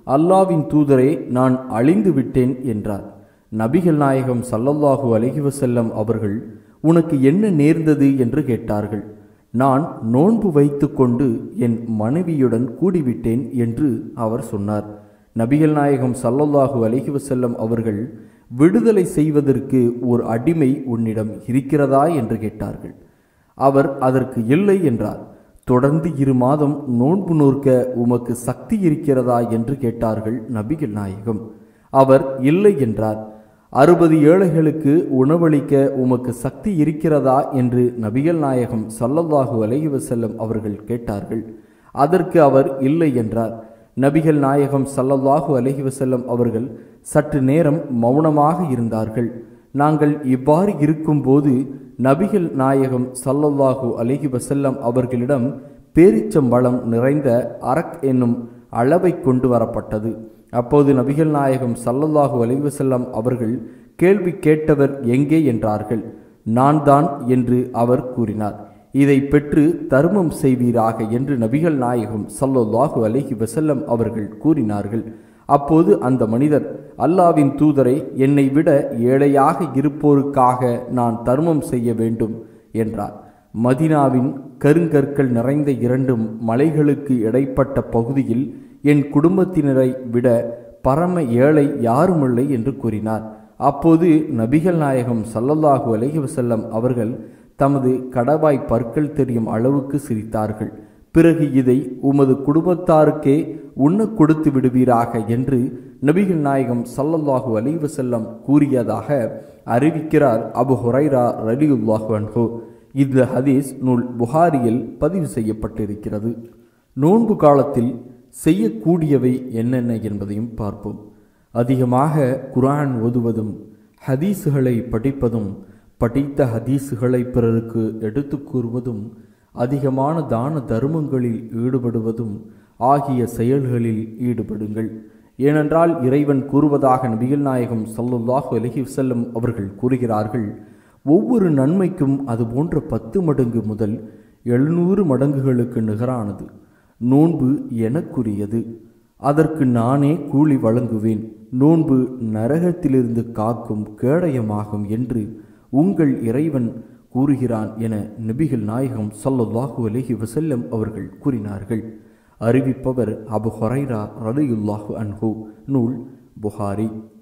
அல்லாவின் தூதரே நான் அழிந்து விட்டேன் என்றார் நபிகள் நாயகம் சல்லல்லாஹு அலைஹி வஸல்லம் அவர்கள் உனக்கு என்ன நேர்ந்தது என்று கேட்டார்கள் நான் நோன்பு வைத்துக்கொண்டு என் மனைவியுடன் கூடிவிட்டேன் என்று அவர் சொன்னார் நபிகள் நாயகம் சல்லல்லாஹு அலைஹி வஸல்லம் அவர்கள் விடுதலை செய்வதற்கு ஒரு அடிமை உன்னிடம் இருக்கிறதா என்று கேட்டார்கள் அவர் அதற்கு இல்லை என்றார் தொடர்ந்து இரு மாதம் நோன்பு நோற்க உமக்கு சக்தி இருக்கிறதா என்று கேட்டார்கள் நபிகள் நாயகம் அவர் இல்லை என்றார் அறுபது ஏழைகளுக்கு உணவளிக்க உமக்கு சக்தி இருக்கிறதா என்று நபிகள் நாயகம் சல்லல்லாஹு அலைஹி வஸல்லம் அவர்கள் கேட்டார்கள் அதற்கு அவர் இல்லை என்றார் நபிகள் நாயகம் சல்லல்லாஹு அலைஹி வஸல்லம் அவர்கள் சற்று நேரம் மௌனமாக இருந்தார்கள் நாங்கள் இவ்வாறு இருக்கும்போது நபிகள் நாயகம் சல்லல்லாஹு அலைஹி வஸல்லம் அவர்களிடம் பேரிச்சம்பழம் நிறைந்த அரக் என்னும் அளவை கொண்டு வரப்பட்டது அப்போது நபிகள் நாயகம் சல்லல்லாஹு அலைஹி வஸல்லம் அவர்கள் கேள்வி கேட்டவர் எங்கே என்றார்கள் நான் தான் என்று அவர் கூறினார் இதை பெற்று தர்மம் செய்வீராக என்று நபிகள் நாயகம் சல்லல்லாஹு அலைஹி வஸல்லம் அவர்கள் கூறினார்கள் அப்போது அந்த மனிதர் அல்லாவின் தூதரை என்னை விட ஏழையாக இருப்போருக்காக நான் தர்மம் செய்ய வேண்டும் என்றார் மதினாவின் கருங்கற்கள் நிறைந்த இரண்டு மலைகளுக்கு இடைப்பட்ட பகுதியில் என் குடும்பத்தினரை விட பரம ஏழை யாருமில்லை என்று கூறினார் அப்போது நபிகள் நாயகம் சல்லல்லாஹு அலைஹி வஸல்லம் அவர்கள் தமது கடவாய் பற்கள் தெரியும் அளவுக்கு சிரித்தார்கள் பிறகு இதை உமது குடும்பத்தாருக்கே உண்ண கொடுத்து விடுவீராக என்று நபிகள் நாயகம் சல்லல்லாஹு அலைஹி வஸல்லம் கூறியதாக அறிவிக்கிறார் அபு ஹுரைரா ரலியுல்லாஹு அன்ஹு இந்த ஹதீஸ் நூல் புகாரியில் பதிவு செய்யப்பட்டிருக்கிறது நோன்பு காலத்தில் செய்யக்கூடியவை என்னென்ன என்பதையும் பார்ப்போம் அதிகமாக குர்ஆன் ஓதுவதும் ஹதீஸுகளை படிப்பதும் படித்த ஹதீஸுகளை பிறருக்கு எடுத்து கூறுவதும் அதிகமான தான தர்மங்களில் ஈடுபடுவதும் ஆகிய செயல்களில் ஈடுபடுங்கள் ஏனென்றால் இறைவன் கூறுவதாக நபிகள் நாயகம் சல்லுல்லாஹு அலைஹி வஸல்லம் அவர்கள் கூறுகிறார்கள் ஒவ்வொரு நன்மைக்கும் அது போன்ற பத்து மடங்கு முதல் எழுநூறு மடங்குகளுக்கு நிகரானது நோன்பு எனக்குரியது அதற்கு நானே கூலி வழங்குவேன் நோன்பு நரகத்திலிருந்து காக்கும் கேடயமாகும் என்று உங்கள் இறைவன் கூறுகிறான் என நபிகள் நாயகம் சல்லல்லாஹு அலைஹி வஸல்லம் அவர்கள் கூறினார்கள் அறிவிப்பவர் அபு ஹொரைரா ரலியுல்லாஹு அன்ஹு நூல் புகாரி